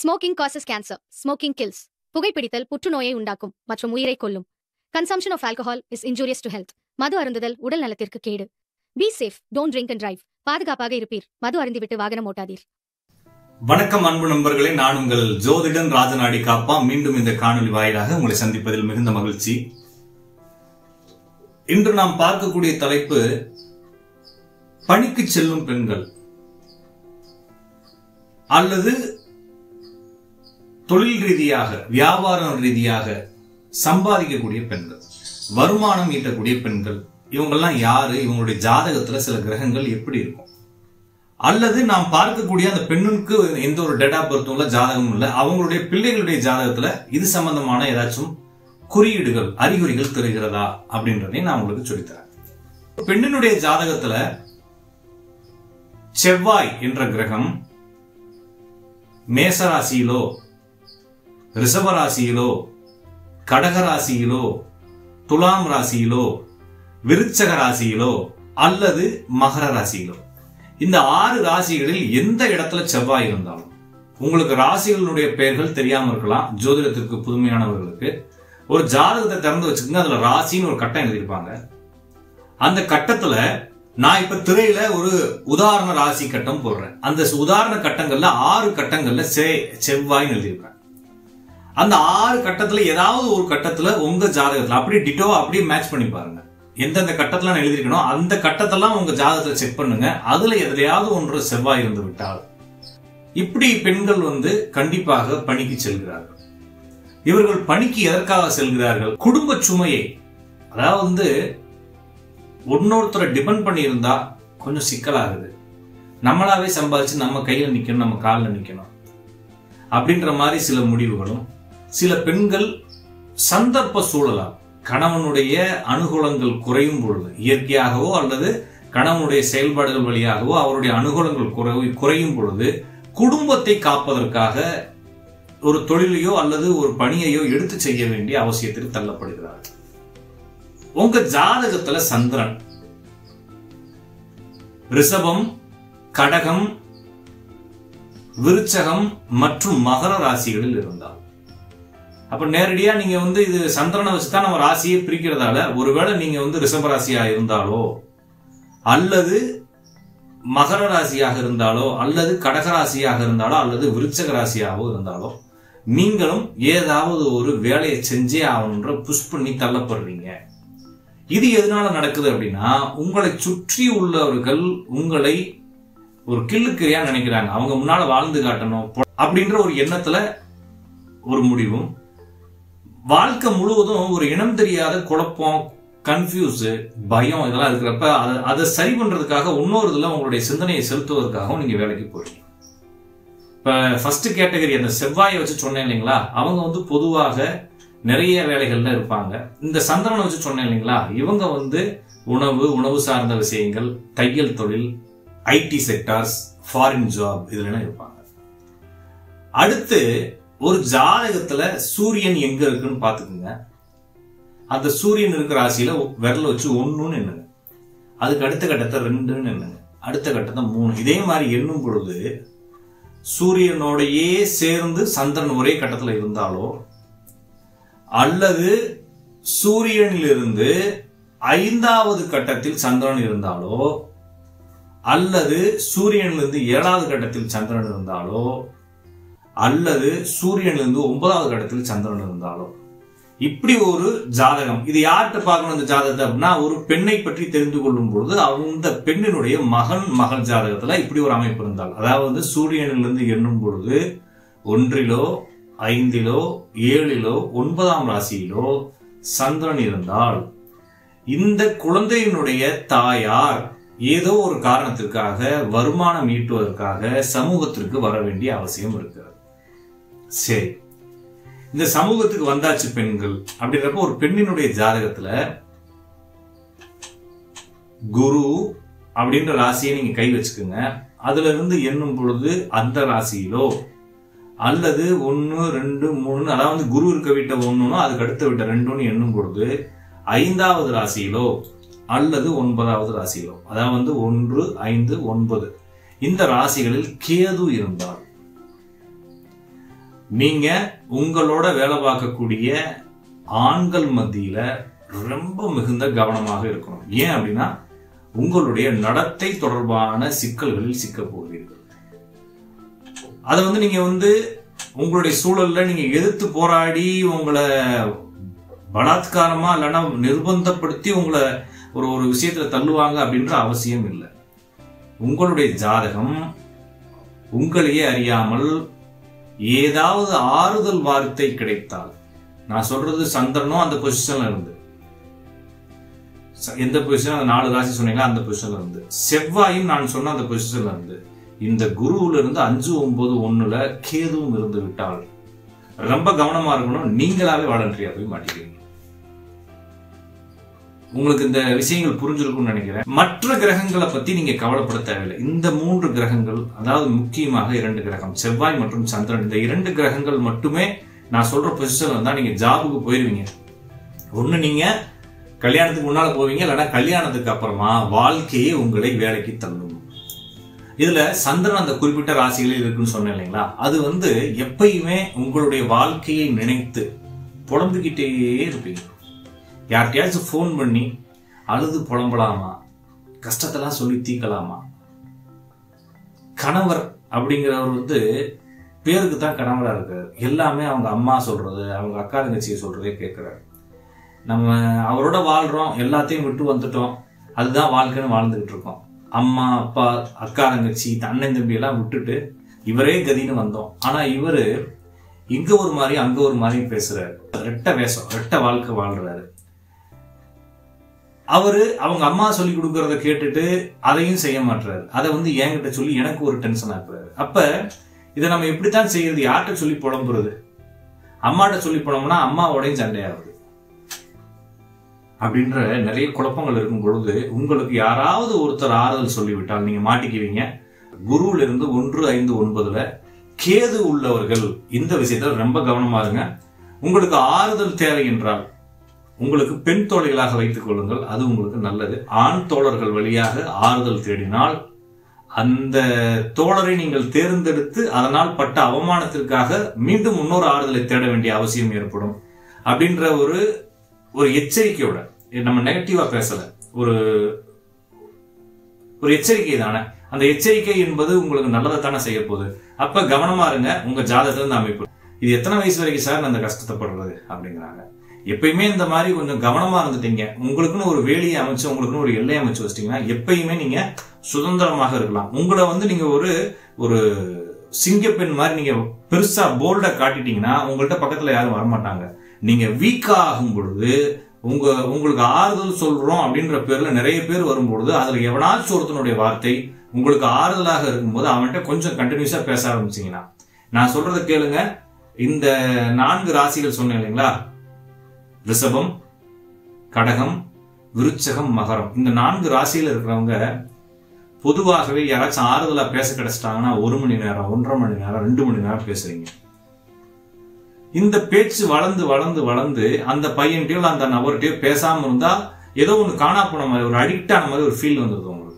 smoking causes cancer smoking kills புகைப்பிடித்தல் புற்றுநோயை உண்டாக்கும் மற்றும் உயிரை கொல்லும் consumption of alcohol is injurious to health மது அருந்துதல் உடல் நலத்திற்கு கேடு be safe don't drink and drive பாதுகாப்பாக இருப்பீர் மது அருந்திவிட்டு வாகனம் ஓட்டாதீர் வணக்கம் அன்பு நண்பர்களே நான் உங்கள் ஜோதிடன் ராஜநாடி காப்பா மீண்டும் இந்த காணொலி வாயிலாக உங்களை சந்திப்பதில் மிகுந்த மகிழ்ச்சி இன்று நாம் பார்க்கக்கூடிய தலைப்பு பணிக்கு செல்லும் பெண்கள் அல்லது தொழில் ரீதியாக வியாபாரம் ரீதியாக சம்பாதிக்கக்கூடிய பெண்கள் வருமானம் ஈட்டக்கூடிய பெண்கள் இவங்கெல்லாம் யாரு இவங்களுடைய ஜாதகத்துல சில கிரகங்கள் எப்படி இருக்கும் அல்லது நாம் பார்க்கக்கூடிய அந்த பெண்ணுக்கு எந்த ஒரு டேட் ஆஃப் பர்த்தும் இல்ல ஜாதகமும் இல்ல அவங்களுடைய பிள்ளைகளுடைய ஜாதகத்துல இது சம்பந்தமான ஏதாச்சும் குறியீடுகள் அறிகுறிகள் தெரிகிறதா அப்படின்றதையும் நான் உங்களுக்கு சொல்லித்தரேன் பெண்ணினுடைய ஜாதகத்துல செவ்வாய் என்ற கிரகம் மேசராசியிலோ ரிஷபராசியிலோ கடகராசியிலோ துலாம் ராசியிலோ விருச்சக ராசியிலோ அல்லது மகர ராசியிலோ இந்த ஆறு ராசிகளில் எந்த இடத்துல செவ்வாய் இருந்தாலும் உங்களுக்கு ராசிகளுடைய பெயர்கள் தெரியாம இருக்கலாம் ஜோதிடத்திற்கு புதுமையானவர்களுக்கு ஒரு ஜாதகத்தை திறந்து வச்சுக்கோங்க அதுல ராசின்னு ஒரு கட்டம் எழுதியிருப்பாங்க அந்த கட்டத்துல நான் இப்ப திரையில ஒரு உதாரண ராசி கட்டம் போடுறேன் அந்த உதாரண கட்டங்கள்ல ஆறு கட்டங்கள்ல செ- செவ்வாய்ன்னு எழுதியிருப்பேன் அந்த ஆறு கட்டத்துல ஏதாவது ஒரு கட்டத்துல உங்க ஜாதகத்துல அப்படியே டிட்டோ அப்படியே மேட்ச் பண்ணி பாருங்க எந்தெந்த கட்டத்துல நான் எழுதியிருக்கணும் அந்த கட்டத்தெல்லாம் உங்க ஜாதகத்தை செக் பண்ணுங்க அதுல எதுலயாவது ஒன்று செவ்வாய் இருந்து விட்டால் இப்படி பெண்கள் வந்து கண்டிப்பாக பணிக்கு செல்கிறார்கள் இவர்கள் பணிக்கு எதற்காக செல்கிறார்கள் குடும்ப சுமையை அதாவது வந்து இன்னொருத்தரை டிபெண்ட் பண்ணி இருந்தா கொஞ்சம் சிக்கலாகுது நம்மளாவே சம்பாதிச்சு நம்ம கையில நிக்கணும் நம்ம காலில் நிக்கணும் அப்படின்ற மாதிரி சில முடிவுகளும் சில பெண்கள் சந்தர்ப்ப சூழலால் கணவனுடைய அனுகூலங்கள் குறையும் பொழுது இயற்கையாகவோ அல்லது கணவனுடைய செயல்பாடுகள் வழியாகவோ அவருடைய அனுகூலங்கள் குறை- குறையும் பொழுது குடும்பத்தை காப்பதற்காக ஒரு தொழிலையோ அல்லது ஒரு பணியையோ எடுத்து செய்ய வேண்டிய அவசியத்தில் தள்ளப்படுகிறார் உங்க ஜாதகத்துல சந்திரன் ரிஷபம் கடகம் விருச்சகம் மற்றும் மகர ராசிகளில் இருந்தால் அப்ப நேரடியா நீங்க வந்து இது சந்திரனை வச்சுதான் நம்ம ராசியை பிரிக்கிறதால ஒருவேளை நீங்க வந்து ரிஷப ராசியா இருந்தாலோ அல்லது மகர ராசியாக இருந்தாலோ அல்லது கடக ராசியாக இருந்தாலோ அல்லது விருச்சக ராசியாகவோ இருந்தாலோ நீங்களும் ஏதாவது ஒரு வேலையை செஞ்சே ஆகணுன்ற புஷ் பண்ணி தள்ளப்படுறீங்க இது எதனால நடக்குது அப்படின்னா உங்களை சுற்றி உள்ளவர்கள் உங்களை ஒரு கிள்ளுக்கிறியா நினைக்கிறாங்க அவங்க முன்னால வாழ்ந்து காட்டணும் பொ- அப்படின்ற ஒரு எண்ணத்துல ஒரு முடிவும் வாழ்க்கை முழுவதும் ஒரு இனம் தெரியாத குழப்பம் கன்ஃபியூஸ் பயம் இதெல்லாம் இருக்கிறப்ப அதை- அதை சரி பண்றதுக்காக இன்னொரு இதுல உங்களுடைய சிந்தனையை செலுத்துவதற்காகவும் நீங்க வேலைக்கு போறீங்க இப்ப ஃபர்ஸ்ட் கேட்டகரி அந்த செவ்வாயை வச்சு சொன்னேன் இல்லைங்களா அவங்க வந்து பொதுவாக நிறைய வேலைகள்ல இருப்பாங்க இந்த சந்திரனை வச்சு சொன்னேன் இல்லைங்களா இவங்க வந்து உணவு உணவு சார்ந்த விஷயங்கள் தையல் தொழில் ஐடி செக்டார்ஸ் ஃபாரின் ஜாப் இதுல இருப்பாங்க அடுத்து ஒரு ஜாதகத்துல சூரியன் எங்க இருக்குன்னு பாத்துக்குங்க அந்த சூரியன் இருக்கிற ராசியில விரல வச்சு ஒண்ணுன்னு எண்ணுங்க அதுக்கு அடுத்த கட்டத்தை ரெண்டுன்னு எண்ணுங்க அடுத்த கட்டத்தை மூணு இதே மாதிரி எண்ணும் பொழுது சூரியனோடையே சேர்ந்து சந்திரன் ஒரே கட்டத்துல இருந்தாலோ அல்லது சூரியனிலிருந்து ஐந்தாவது கட்டத்தில் சந்திரன் இருந்தாலோ அல்லது சூரியனிலிருந்து ஏழாவது கட்டத்தில் சந்திரன் இருந்தாலோ அல்லது சூரியனிலிருந்து ஒன்பதாவது கட்டத்தில் சந்திரன் இருந்தாலோ இப்படி ஒரு ஜாதகம் இது யார்கிட்ட பார்க்கணும் இந்த ஜாதகத்தை அப்படின்னா ஒரு பெண்ணை பற்றி தெரிந்து கொள்ளும் பொழுது அந்த பெண்ணினுடைய மகன் மகள் ஜாதகத்துல இப்படி ஒரு அமைப்பு இருந்தால் அதாவது சூரியனிலிருந்து எண்ணும் பொழுது ஒன்றிலோ ஐந்திலோ ஏழிலோ ஒன்பதாம் ராசியிலோ சந்திரன் இருந்தால் இந்த குழந்தையினுடைய தாயார் ஏதோ ஒரு காரணத்திற்காக வருமானம் ஈட்டுவதற்காக சமூகத்திற்கு வர வேண்டிய அவசியம் இருக்கிறது சரி இந்த சமூகத்துக்கு வந்தாச்சு பெண்கள் அப்படின்றப்ப ஒரு பெண்ணினுடைய ஜாதகத்துல குரு அப்படின்ற ராசியை நீங்க கை வச்சுக்கோங்க அதுல இருந்து எண்ணும் பொழுது அந்த ராசியிலோ அல்லது ஒன்னு ரெண்டு மூணு அதாவது குரு இருக்க வீட்டை ஒண்ணுனோ அதுக்கு அடுத்த வீட்டை ரெண்டுன்னு எண்ணும் பொழுது ஐந்தாவது ராசியிலோ அல்லது ஒன்பதாவது ராசியிலோ அதாவது வந்து ஒன்று ஐந்து ஒன்பது இந்த ராசிகளில் கேது இருந்தால் நீங்க உங்களோட வேலை பார்க்கக்கூடிய ஆண்கள் மத்தியில ரொம்ப மிகுந்த கவனமாக இருக்கணும் ஏன் அப்படின்னா உங்களுடைய நடத்தை தொடர்பான சிக்கல்களில் சிக்க போகிறீர்கள் அதை வந்து நீங்க வந்து உங்களுடைய சூழல்ல நீங்க எதிர்த்து போராடி உங்களை பலாத்காரமா இல்லைன்னா நிர்பந்தப்படுத்தி உங்களை ஒரு ஒரு விஷயத்துல தள்ளுவாங்க அப்படின்ற அவசியம் இல்லை உங்களுடைய ஜாதகம் உங்களையே அறியாமல் ஏதாவது ஆறுதல் வார்த்தை கிடைத்தால் நான் சொல்றது சந்திரனும் அந்த பொசிஷன்ல இருந்து ச- எந்த பொசிஷன் அந்த நாலு ராசி சொன்னீங்களா அந்த பொசிஷன்ல இருந்து செவ்வாயும் நான் சொன்ன அந்த பொசிஷன்ல இருந்து இந்த குருவுல இருந்து அஞ்சு ஒன்பது ஒண்ணுல கேதுவும் இருந்து விட்டால் ரொம்ப கவனமா இருக்கணும் நீங்களாவே வாலண்டரியா போய் மாட்டிக்கிறீங்க உங்களுக்கு இந்த விஷயங்கள் புரிஞ்சிருக்கும்னு நினைக்கிறேன் மற்ற கிரகங்களை பத்தி நீங்க கவலைப்பட தேவையில்லை இந்த மூன்று கிரகங்கள் அதாவது முக்கியமாக இரண்டு கிரகம் செவ்வாய் மற்றும் சந்திரன் இந்த இரண்டு கிரகங்கள் மட்டுமே நான் சொல்ற பொசிஷன்ல இருந்தா நீங்க ஜாபுக்கு போயிருவீங்க ஒண்ணு நீங்க கல்யாணத்துக்கு முன்னால போவீங்க இல்லைன்னா கல்யாணத்துக்கு அப்புறமா வாழ்க்கையே உங்களை வேலைக்கு தள்ளும் இதுல சந்திரன் அந்த குறிப்பிட்ட ராசிகளில் இருக்குன்னு சொன்னேன் இல்லைங்களா அது வந்து எப்பயுமே உங்களுடைய வாழ்க்கையை நினைத்து புலம்பிக்கிட்டே இருப்பீங்க யார்கிட்டயாச்சும் ஃபோன் பண்ணி அழுது புலம்பலாமா கஷ்டத்தெல்லாம் சொல்லி தீக்கலாமா கணவர் அப்படிங்கிறவர் வந்து பேருக்கு தான் கணவரா இருக்காரு எல்லாமே அவங்க அம்மா சொல்றது அவங்க அக்கா தங்கச்சியை சொல்றதே கேட்கிறாரு நம்ம அவரோட வாழ்றோம் எல்லாத்தையும் விட்டு வந்துட்டோம் அதுதான் வாழ்க்கைன்னு வாழ்ந்துகிட்டு இருக்கோம் அம்மா அப்பா அக்கா தங்கச்சி அண்ணன் தம்பி எல்லாம் விட்டுட்டு இவரே கதின்னு வந்தோம் ஆனா இவரு இங்க ஒரு மாதிரி அங்க ஒரு மாதிரி பேசுறாரு ரெட்ட வேஷம் ரெட்ட வாழ்க்கை வாழ்றாரு அவரு அவங்க அம்மா சொல்லி கொடுக்கறத கேட்டுட்டு அதையும் செய்ய மாட்டாரு அதை வந்து என்கிட்ட சொல்லி எனக்கு ஒரு டென்ஷன் ஆக்குறாரு அப்ப இதை நம்ம எப்படித்தான் செய்யறது யார்கிட்ட சொல்லி புலம்புறது அம்மாட்ட சொல்லி புலம்புனா அம்மாவோடையும் சண்டையாகுது அப்படின்ற நிறைய குழப்பங்கள் இருக்கும் பொழுது உங்களுக்கு யாராவது ஒருத்தர் ஆறுதல் சொல்லிவிட்டால் நீங்க மாட்டிக்குவீங்க குருவுல இருந்து ஒன்று ஐந்து ஒன்பதுல கேது உள்ளவர்கள் இந்த விஷயத்துல ரொம்ப கவனமா இருங்க உங்களுக்கு ஆறுதல் தேவை என்றால் உங்களுக்கு பெண் தோழிகளாக வைத்துக் கொள்ளுங்கள் அது உங்களுக்கு நல்லது ஆண் தோழர்கள் வழியாக ஆறுதல் தேடினால் அந்த தோழரை நீங்கள் தேர்ந்தெடுத்து அதனால் பட்ட அவமானத்திற்காக மீண்டும் இன்னொரு ஆறுதலை தேட வேண்டிய அவசியம் ஏற்படும் அப்படின்ற ஒரு ஒரு எச்சரிக்கையோட நம்ம நெகட்டிவா பேசல ஒரு ஒரு எச்சரிக்கை தானே அந்த எச்சரிக்கை என்பது உங்களுக்கு நல்லதை தானே செய்ய போகுது அப்ப கவனமா இருங்க உங்க ஜாதகத்துல இந்த அமைப்பு இது எத்தனை வயசு வரைக்கும் சார் நான் இந்த கஷ்டத்தைப்படுறது அப்படிங்கிறாங்க எப்பயுமே இந்த மாதிரி கொஞ்சம் கவனமா இருந்துட்டீங்க உங்களுக்குன்னு ஒரு வேலியை அமைச்சு உங்களுக்குன்னு ஒரு எல்லையை அமைச்சு வச்சிட்டீங்கன்னா எப்பயுமே நீங்க சுதந்திரமாக இருக்கலாம் உங்களை வந்து நீங்க ஒரு ஒரு சிங்கப்பெண் மாதிரி நீங்க பெருசா போல்டா காட்டிட்டீங்கன்னா உங்கள்ட்ட பக்கத்துல யாரும் வரமாட்டாங்க நீங்க வீக்கா ஆகும் பொழுது உங்க உங்களுக்கு ஆறுதல் சொல்றோம் அப்படின்ற பேர்ல நிறைய பேர் வரும்பொழுது அதுல எவனாச்சும் ஒருத்தனுடைய வார்த்தை உங்களுக்கு ஆறுதலாக இருக்கும்போது அவன்கிட்ட கொஞ்சம் கண்டினியூஸா பேச ஆரம்பிச்சீங்கன்னா நான் சொல்றதை கேளுங்க இந்த நான்கு ராசிகள் சொன்னேன் இல்லைங்களா ரிஷபம் கடகம் விருச்சகம் மகரம் இந்த நான்கு ராசியில இருக்கிறவங்க பொதுவாகவே யாராச்சும் ஆறுதலா பேச கிடைச்சிட்டாங்கன்னா ஒரு மணி நேரம் ஒன்றரை மணி நேரம் ரெண்டு மணி நேரம் பேசுறீங்க இந்த பேச்சு வளர்ந்து வளர்ந்து வளர்ந்து அந்த பையன்கிட்டயோ அந்த நபர்கிட்டயோ பேசாம இருந்தா ஏதோ ஒண்ணு காணா போன மாதிரி ஒரு அடிக்ட் ஆன மாதிரி ஒரு ஃபீல் வந்துருது உங்களுக்கு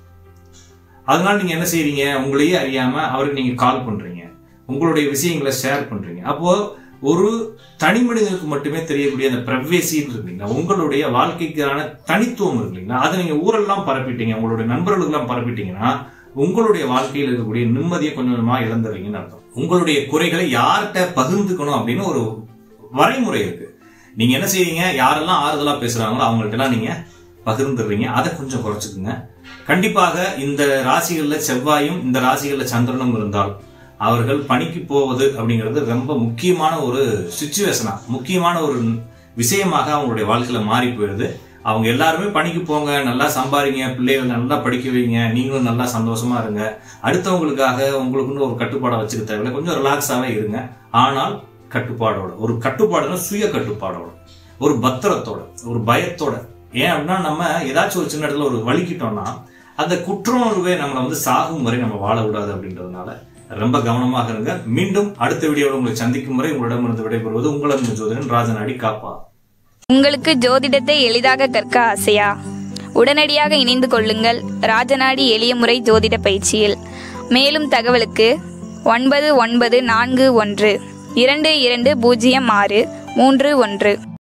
அதனால நீங்க என்ன செய்றீங்க உங்களையே அறியாம அவருக்கு நீங்க கால் பண்றீங்க உங்களுடைய விஷயங்களை ஷேர் பண்றீங்க அப்போ ஒரு தனி மனிதனுக்கு மட்டுமே தெரியக்கூடிய அந்த பிரவேசின்னு இருக்கீங்களா உங்களுடைய வாழ்க்கைக்கான தனித்துவம் இருக்கு இல்லைங்களா அதை நீங்க ஊரெல்லாம் பரப்பிட்டீங்க உங்களுடைய நண்பர்களுக்கு எல்லாம் பரப்பிட்டீங்கன்னா உங்களுடைய வாழ்க்கையில் இருக்கக்கூடிய நிம்மதியை கொஞ்சம் கொஞ்சமா இழந்துடுறீங்கன்னு அர்த்தம் உங்களுடைய குறைகளை யார்கிட்ட பகிர்ந்துக்கணும் அப்படின்னு ஒரு வரைமுறை இருக்கு நீங்க என்ன செய்றீங்க யாரெல்லாம் ஆறுதலா பேசுறாங்களோ அவங்கள்ட்ட எல்லாம் நீங்க பகிர்ந்துடுறீங்க அதை கொஞ்சம் குறைச்சுக்குங்க கண்டிப்பாக இந்த ராசிகள்ல செவ்வாயும் இந்த ராசிகள்ல சந்திரனும் இருந்தால் அவர்கள் பணிக்கு போவது அப்படிங்கிறது ரொம்ப முக்கியமான ஒரு சுச்சுவேஷனா முக்கியமான ஒரு விஷயமாக அவங்களுடைய வாழ்க்கையில மாறி போயிருது அவங்க எல்லாருமே பணிக்கு போங்க நல்லா சம்பாதிங்க பிள்ளைகள் நல்லா படிக்க வைங்க நீங்களும் நல்லா சந்தோஷமா இருங்க அடுத்தவங்களுக்காக உங்களுக்குன்னு ஒரு கட்டுப்பாடை வச்சுக்க தேவையில்லை கொஞ்சம் ரிலாக்ஸாவே இருங்க ஆனால் கட்டுப்பாடோட ஒரு கட்டுப்பாடுனா சுய கட்டுப்பாடோட ஒரு பத்திரத்தோட ஒரு பயத்தோட ஏன் அப்படின்னா நம்ம ஏதாச்சும் ஒரு சின்ன இடத்துல ஒரு வலிக்கிட்டோம்னா அந்த குற்றுணர்வே நம்மளை வந்து சாகும் வரை நம்ம வாழ விடாது அப்படின்றதுனால ரொம்ப கவனமாக இருங்க மீண்டும் அடுத்த வீடியோவில் உங்களை சந்திக்கும் வரை உங்களிடமிருந்து விடைபெறுவது உங்களது ஜோதிடன் ராஜநாடி காப்பா உங்களுக்கு ஜோதிடத்தை எளிதாக கற்க ஆசையா உடனடியாக இணைந்து கொள்ளுங்கள் ராஜநாடி எளிய முறை ஜோதிட பயிற்சியில் மேலும் தகவலுக்கு ஒன்பது ஒன்பது நான்கு ஒன்று இரண்டு இரண்டு பூஜ்ஜியம் ஆறு மூன்று ஒன்று